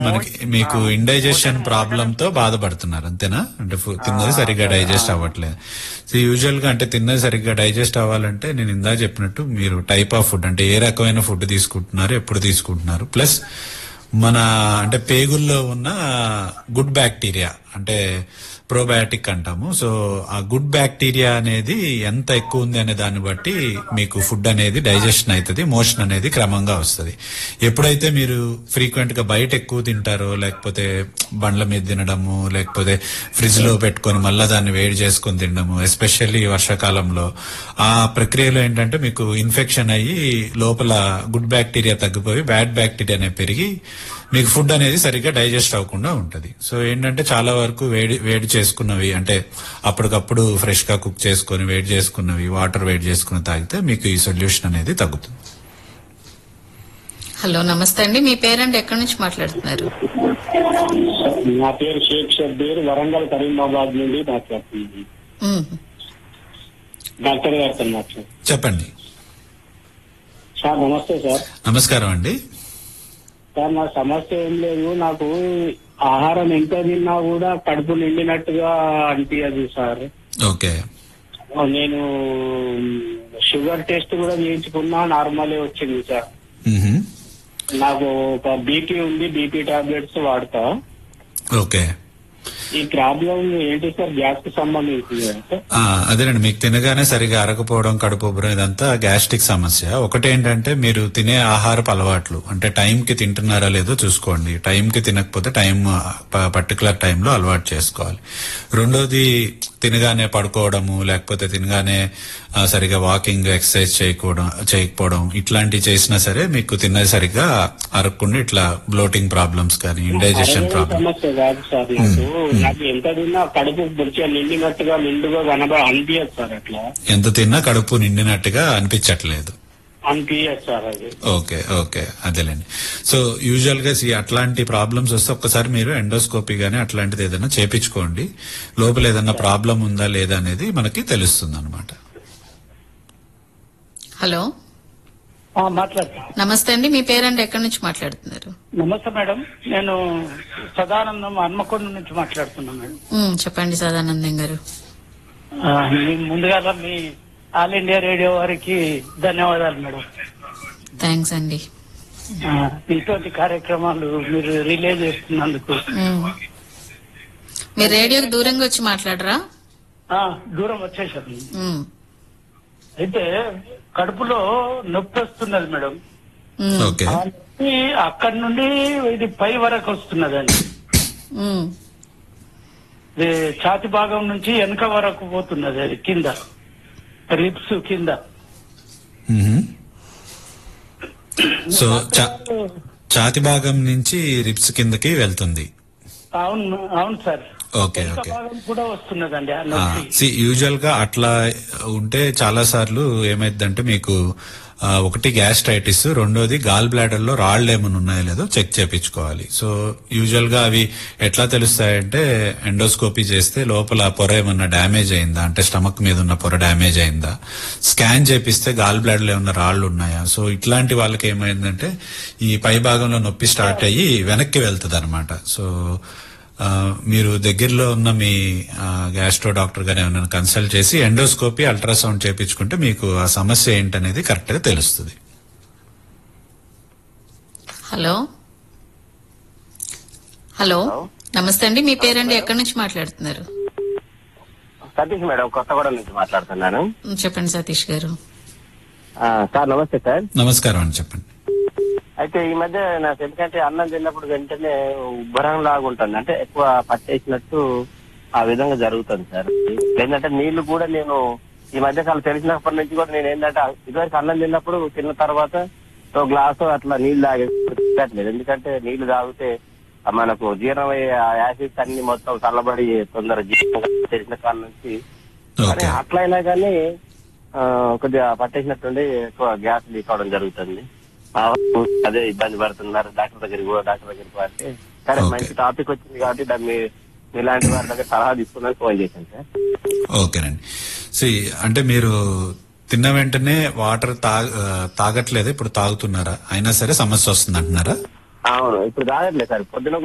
మనకి మీకు indigestion problem తో బాధపడుతున్నారు అంతేనా అంటే ఫు- తిన్నది సరిగ్గా డైజెస్ట్ అవ్వట్లేదు సో యూజువల్ గా అంటే తిన్నది సరిగ్గా డైజెస్ట్ అవ్వాలంటే నేను ఇందా చెప్పినట్టు మీరు టైప్ ఆఫ్ ఫుడ్ అంటే ఏ రకమైన ఫుడ్ తీసుకుంటున్నారు ఎప్పుడు తీసుకుంటున్నారు ప్లస్ మన అంటే పేగుల్లో ఉన్న గుడ్ బ్యాక్టీరియా అంటే ప్రోబయాటిక్ అంటాము సో ఆ గుడ్ బ్యాక్టీరియా అనేది ఎంత ఎక్కువ ఉంది అనే దాన్ని బట్టి మీకు ఫుడ్ అనేది డైజెషన్ అవుతుంది మోషన్ అనేది క్రమంగా వస్తుంది ఎప్పుడైతే మీరు ఫ్రీక్వెంట్ గా బయట ఎక్కువ తింటారో లేకపోతే బండ్ల మీద తినడము లేకపోతే ఫ్రిడ్జ్ లో పెట్టుకొని మళ్ళా దాన్ని వేడి చేసుకొని తినడము ఎస్పెషల్లీ వర్షాకాలంలో ఆ ప్రక్రియలో ఏంటంటే మీకు ఇన్ఫెక్షన్ అయ్యి లోపల గుడ్ బ్యాక్టీరియా తగ్గిపోయి బ్యాడ్ బ్యాక్టీరియా అనేది పెరిగి మీకు ఫుడ్ అనేది సరిగ్గా డైజెస్ట్ అవ్వకుండా ఉంటది సో ఏంటంటే చాలా వరకు వేడి వేడి చేసుకున్నవి అంటే అప్పటికప్పుడు ఫ్రెష్ గా కుక్ చేసుకొని వేడి చేసుకున్నవి వాటర్ వేడి చేసుకుని తాగితే మీకు ఈ సొల్యూషన్ అనేది తగ్గుతుంది హలో నమస్తే అండి మీ పేరెంట్ ఎక్కడి నుంచి మాట్లాడుతున్నారు నా పేరు షేక్ షబ్బీర్ వరంగల్ కరీమాబాద్ నుండి మాట్లాడుతున్నాను ఉమ్, డాక్టర్ గారితో మాట్లాడు చెప్పండి సార్ నమస్తే సార్ నమస్కారం అండి సార్ నా సమస్య ఏం లేదు నాకు ఆహారం ఎంత తిన్నా కూడా కడుపు నిండినట్టుగా అనిపించదు సార్ ఓకే నేను షుగర్ టెస్ట్ కూడా చేయించుకున్నా నార్మలే వచ్చింది సార్ మ్హూ. నాకు ఒక బీపీ ఉంది బీపీ టాబ్లెట్స్ వాడతా ఓకే ఈ ప్రాబ్లం ఏంటి సార్ గ్యాస్ కి సంబంధించింది సార్ ఆ, అదేనండి మీకు తినగానే సరిగా అరగపోవడం కడుపు ఉబ్బరం ఇదంతా గ్యాస్ట్రిక్ సమస్య ఒకటేంటంటే మీరు తినే ఆహారపు అలవాట్లు అంటే టైంకి తింటున్నారా లేదో చూసుకోండి టైంకి తినకపోతే టైం పర్టికులర్ టైంలో అలవాటు చేసుకోవాలి రెండోది తినగానే పడుకోవడము లేకపోతే తినగానే ఆ, సరిగా వాకింగ్ ఎక్సర్సైజ్ చేయకపోవడం చేయకపోవడం ఇట్లాంటివి చేసినా సరే మీకు తిన్నది సరిగ్గా అరగకుండా ఇట్లా బ్లోటింగ్ ప్రాబ్లమ్స్ కానీ ఇండైజెషన్ అరవై ప్రాబ్లమ్ సమస్య కాదు సార్ నాకు నాకు ఎంత తిన్నా కడుపు మంచిగా నిండినట్టుగా నిండుగా కనబ అనిపించదు సార్ అట్లా ఎంత తిన్నా కడుపు నిండినట్టుగా అనిపించట్లేదు అనిపించదు సార్ అది ఓకే ఓకే అదేలేండి సో యూజువల్ గా see అట్లాంటి ప్రాబ్లమ్స్ వస్తే ఒక్కసారి మీరు ఎండోస్కోపీ గానీ అట్లాంటిది ఏదైనా చేపించుకోండి లోపల ఏదైనా ప్రాబ్లం ఉందా లేదా అనేది మనకి తెలుస్తుంది అనమాట హలో మాట్లాడతా నమస్తే అండి మీ పేరెంట్ ఎక్కడి నుంచి మాట్లాడుతున్నారు నమస్తే మేడం నేను సదానందం హన్మకొండ నుంచి మాట్లాడుతున్నా మేడం ఉమ్, చెప్పండి సదానందం గారు ఆ, మీ ముందుగా మీ ఆల్ ఇండియా రేడియో వారికి ధన్యవాదాలు మేడం థ్యాంక్స్ అండి ఆ, ఇటువంటి కార్యక్రమాలు మీరు రిలే చేస్తున్నందుకు ఉమ్. మీరు రేడియోకి దూరంగా వచ్చి మాట్లాడరా ఆ, దూరం వచ్చేసాను ఉమ్, అయితే కడుపులో నొప్పి వస్తున్నది మేడం ఉమ్, ఓకే ఆ నొప్పి అక్కడి నుండి ఇది పై వరకు వస్తున్నదండి ఉమ్, ఇది ఛాతి భాగం నుంచి వెనక వరకు పోతున్నది అది కింద రిప్స్ కింద మ్హూ. సో చా- ఛాతి భాగం నుంచి రిప్స్ కిందకి వెళ్తుంది అవును అవును సార్ ఓకే వెనక ఓకే భాగం కూడా వస్తున్నదండి ఆ నొప్పి యూజువల్ గా అట్లా ఉంటే చాలా సార్లు ఏమైందంటే మీకు ఆ, ఒకటి గ్యాస్ట్రైటిస్ రెండోది గాల్ బ్లాడర్ లో రాళ్ళు ఏమైనా ఉన్నాయో లేదో చెక్ చేపించుకోవాలి సో యూజువల్ గా అవి ఎట్లా తెలుస్తాయంటే ఎండోస్కోపీ చేస్తే లోపల పొర ఏమన్నా డ్యామేజ్ అయిందా అంటే స్టమక్ మీద ఉన్న పొర డ్యామేజ్ అయిందా స్కాన్ చేపిస్తే గాల్ బ్లాడర్ లో ఏమన్నా రాళ్ళు ఉన్నాయా సో ఇట్లాంటి వాళ్ళకి ఏమైందంటే ఈ పై భాగంలో నొప్పి స్టార్ట్ అయ్యి వెనక్కి వెళ్తుంది అనమాట సో ఆ, మీరు దగ్గరలో ఉన్న మీ గ్యాస్ట్రో డాక్టర్ గారు ఏమైనా కన్సల్ట్ చేసి ఎండోస్కోపీ అల్ట్రాసౌండ్ చేపించుకుంటే మీకు ఆ సమస్య ఏంటనేది కరెక్ట్ గా తెలుస్తుంది హలో హలో నమస్తే అండి మీ పేరండి ఎక్కడి నుంచి మాట్లాడుతున్నారు సతీష్ మేడం కొత్తగూడెం నుంచి మాట్లాడుతున్నాను ఉమ్, చెప్పండి సతీష్ గారు ఆ, సార్ నమస్తే సార్ నమస్కారం అని చెప్పండి అయితే ఈ మధ్య నాకు ఎందుకంటే అన్నం తిన్నప్పుడు వెంటనే ఉబ్బరం లాగా ఉంటుంది అంటే ఎక్కువ పట్టేసినట్టు ఆ విధంగా జరుగుతుంది సార్ ఏంటంటే నీళ్లు కూడా నేను ఈ మధ్య కాలం తెలిసినప్పటి నుంచి కూడా నేను ఏంటంటే ఇదివరకు అన్నం తిన్నప్పుడు తిన్న తర్వాత ఒక గ్లాసు అట్లా నీళ్లు తాగట్లేదు ఎందుకంటే నీళ్లు తాగితే ఆ మనకు జీర్ణమయ్యే ఆ యాసిడ్స్ అన్ని మొత్తం చల్లబడి తొందర జీర్ణం తెలిసిన కాలం నుంచి కానీ ఓకే అట్లయినా కానీ ఆ, కొద్దిగా పట్టేసినట్టుండి ఎక్కువ గ్యాస్ లీక్ అవడం జరుగుతుంది మా వాళ్ళు అదే ఇబ్బంది పడుతున్నారు డాక్టర్ దగ్గరికి పో డాక్టర్ దగ్గరికి పో అంటే సరే Okay. మంచి టాపిక్ వచ్చింది కాబట్టి దాన్ని మీ- మీలాంటి వారి దగ్గర సలహా తీసుకున్నాను ఫోన్ చేశాను సార్ ఓకేనండి సి అంటే మీరు తిన్న వెంటనే వాటర్ తా ఆ, తాగట్లేదు ఇప్పుడు తాగుతున్నారా అయినా సరే సమస్య వస్తుంది అంటున్నారా అవును ఇప్పుడు తాగట్లేదు సార్ పొద్దున